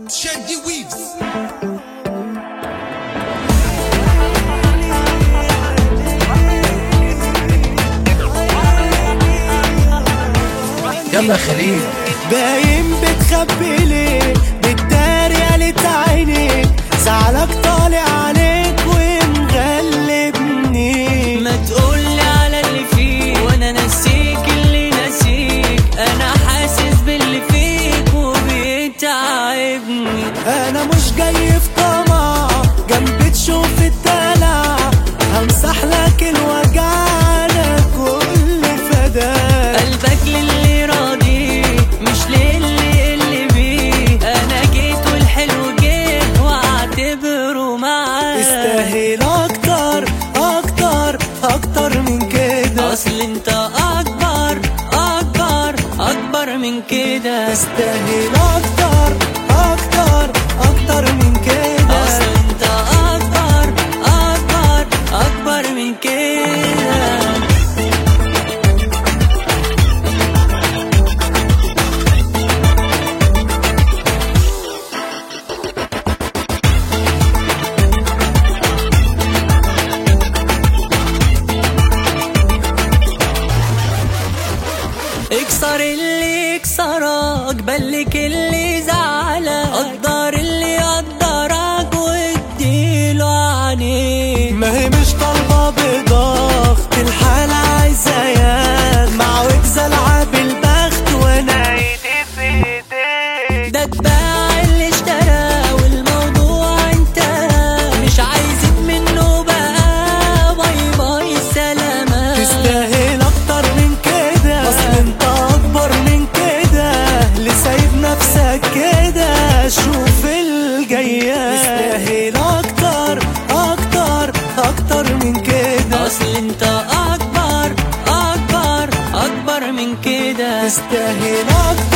Shandy Weaves يلا خليل باين بتخبي ليه بتداري قالت عينيك زعلك طالع عليك ومغلبني ما تقولي على اللي فيك وانا نسيك اللي نسيك انا حاسس باللي فيك وبيتعبني انا مش جاي في طمع جنبي تشوف الدلع همسح لك الوجع على كل فداك قلبك للي راضي مش للي اللي بيه انا جيت والحلو جه واعتبره معاك استاهل اكتر اكتر اكتر من كده اصل انت اكبر اكبر اكبر من كده استاهل اكتر اكتر اكتر من كده اصل انت اكبر اكبر اكبر من كده اكسر اللي يكسرك بلك اللي زعلك قدر اللي قدرك واديله عينيك ما هي مش طالبة بضغط الحالة عايزة ياد مع وجز العاب البخت وانا ايدي في ايديك ده اتباع اللي اشترى والموضوع انتهى مش عايزين منه بقى باي باي سلامة تستاهل اكتر من كده اصل انت اكبر من كده اللي سايب نفسك كده شوف الجاية تستاهل اكتر اكتر اكتر من كده اصل انت اكبر اكبر اكبر من كده تستاهل اكتر